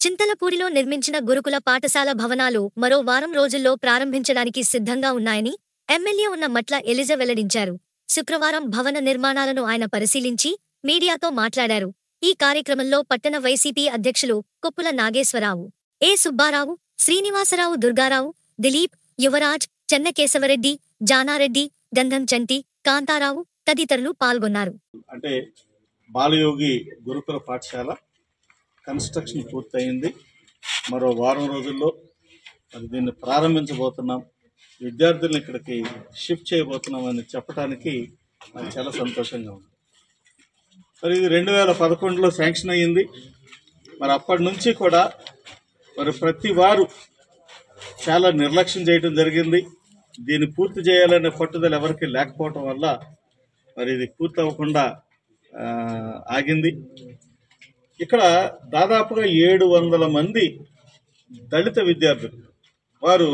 చింతలపూడిలో నిర్మించిన గురుకుల పాఠశాల భవనాలు మరో వారం రోజుల్లో ప్రారంభించడానికి సిద్ధంగా ఉన్నాయని ఎమ్మెల్యే ఉన్న మట్ల ఎలిజ వెల్లడించారు శుక్రవారం భవన నిర్మాణాలను ఆయన పరిశీలించి మీడియాతో మాట్లాడారు ఈ కార్యక్రమంలో పట్టణ వైసీపీ అధ్యక్షులు కొప్పుల నాగేశ్వరరావు ఏ సుబ్బారావు శ్రీనివాసరావు దుర్గారావు దిలీప్ యువరాజ్ చెన్నకేశవరెడ్డి జానారెడ్డి గంధం చంటి కాంతారావు తదితరులు పాల్గొన్నారు అంటే బాలయోగి గురుకుల పాఠశాల కన్స్ట్రక్షన్ పూర్తయింది మరో వారం రోజుల్లో మరి దీన్ని ప్రారంభించబోతున్నాం విద్యార్థులను ఇక్కడికి షిఫ్ట్ చేయబోతున్నాం అని చెప్పడానికి నాకు చాలా సంతోషంగా ఉంది మరి ఇది రెండు వేల పదకొండులో శాంక్షన్ అయ్యింది మరి అప్పటి నుంచి కూడా మరి ప్రతి వారు చాలా నిర్లక్ష్యం చేయడం జరిగింది దీన్ని పూర్తి చేయాలనే పట్టుదల ఎవరికి లేకపోవటం వల్ల మరి ఇది పూర్తి అవ్వకుండా ఆ, ఆగింది ఇక్కడ దాదాపుగా ఏడు వందల మంది దళిత విద్యార్థులు వారు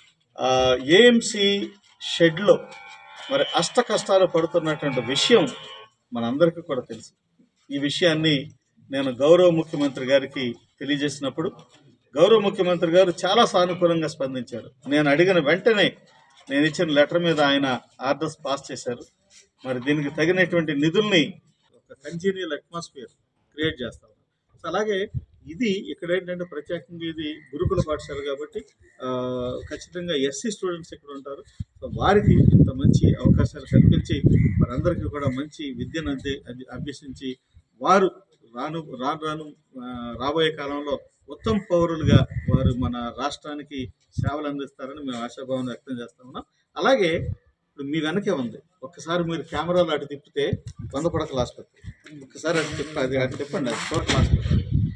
ఏఎంసి షెడ్లో మరి అష్ట కష్టాలు పడుతున్నటువంటి విషయం మనందరికీ కూడా తెలుసు ఈ విషయాన్ని నేను గౌరవ ముఖ్యమంత్రి గారికి తెలియజేసినప్పుడు గౌరవ ముఖ్యమంత్రి గారు చాలా సానుకూలంగా స్పందించారు నేను అడిగిన వెంటనే నేను ఇచ్చిన లెటర్ మీద ఆయన ఆర్డర్స్ పాస్ చేశారు మరి దీనికి తగినటువంటి నిధుల్ని ఒక కంజీనియల్ అట్మాస్ఫియర్ క్రియేట్ చేస్తాం సో అలాగే ఇది ఇక్కడ ఏంటంటే ప్రత్యేకంగా ఇది గురుకుల పాఠశాల కాబట్టి ఆ, ఖచ్చితంగా ఎస్సీ స్టూడెంట్స్ ఇక్కడ ఉంటారు సో వారికి ఇంత మంచి అవకాశాలు కల్పించి వారందరికీ కూడా మంచి విద్యను అంతే అది అభ్యసించి వారు రాను రాను రాను ఆ, రాబోయే కాలంలో ఉత్తమ పౌరులుగా వారు మన రాష్ట్రానికి సేవలు అందిస్తారని మేము ఆశాభావం వ్యక్తం చేస్తా ఉన్నాం అలాగే ఇప్పుడు మీ వెనకే ఉంది ఒక్కసారి మీరు కెమెరాలో అటు తిప్పితే వంద పడకల ఆసుపత్రి ఒక్కసారి అటు తిప్ప అది అటు తిప్పండి అది టోటల్ ఆసుపత్రి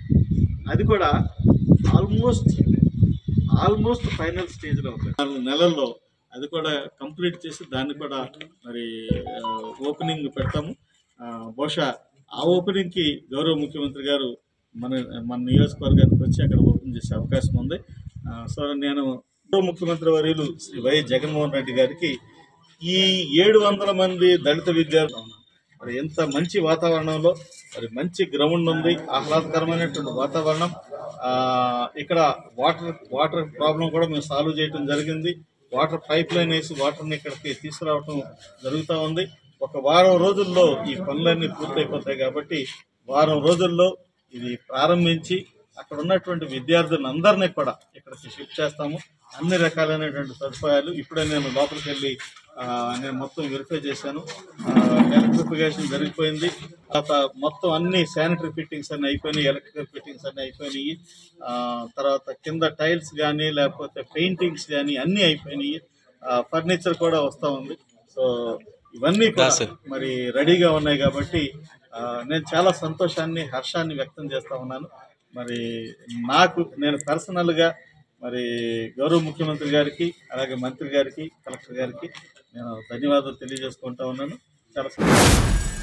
అది కూడా ఆల్మోస్ట్ ఆల్మోస్ట్ ఫైనల్ స్టేజ్లో ఉంది నాలుగు నెలల్లో అది కూడా కంప్లీట్ చేసి దాన్ని కూడా మరి ఓపెనింగ్ పెడతాము ఆ, బహుశా ఆ ఓపెనింగ్కి గౌరవ ముఖ్యమంత్రి గారు మన మన నియోజకవర్గానికి వచ్చి అక్కడ ఓపెన్ చేసే అవకాశం ఉంది ఆ, సో నేను గౌరవ ముఖ్యమంత్రి వర్యులు శ్రీ వై జగన్మోహన్ రెడ్డి గారికి ఈ ఏడు వందల మంది దళిత విద్యార్థులు మరి ఎంత మంచి వాతావరణంలో మరి మంచి గ్రౌండ్ ఉంది ఆహ్లాదకరమైనటువంటి వాతావరణం ఆ, ఇక్కడ వాటర్ వాటర్ ప్రాబ్లం కూడా మేము సాల్వ్ చేయడం జరిగింది వాటర్ పైప్ లైన్ వేసి వాటర్ని ఇక్కడికి తీసుకురావటం జరుగుతూ ఉంది ఒక వారం రోజుల్లో ఈ పనులన్నీ పూర్తయిపోతాయి కాబట్టి వారం రోజుల్లో ఇది ప్రారంభించి అక్కడ ఉన్నటువంటి విద్యార్థులందరినీ కూడా ఇక్కడికి షిఫ్ట్ చేస్తాము అన్ని రకాలైనటువంటి సదుపాయాలు ఇప్పుడే నేను లోపలికి వెళ్ళి ఆ, నేను మొత్తం వెరిఫై చేశాను ఎలక్ట్రిఫికేషన్ జరిగిపోయింది తర్వాత మొత్తం అన్ని శానిటరీ ఫిట్టింగ్స్ అన్ని అయిపోయినాయి ఎలక్ట్రికల్ ఫిట్టింగ్స్ అన్ని అయిపోయినాయి ఆ, తర్వాత కింద టైల్స్ కానీ లేకపోతే పెయింటింగ్స్ కానీ అన్నీ అయిపోయినాయి ఫర్నిచర్ కూడా వస్తూ ఉంది సో ఇవన్నీ కూడా మరి రెడీగా ఉన్నాయి కాబట్టి ఆ, నేను చాలా సంతోషాన్ని హర్షాన్ని వ్యక్తం చేస్తా ఉన్నాను మరి నాకు నేను పర్సనల్గా మరి గౌరవ ముఖ్యమంత్రి గారికి అలాగే మంత్రి గారికి కలెక్టర్ గారికి నేను ధన్యవాదాలు తెలియజేసుకుంటా ఉన్నాను చాలా సంతోషం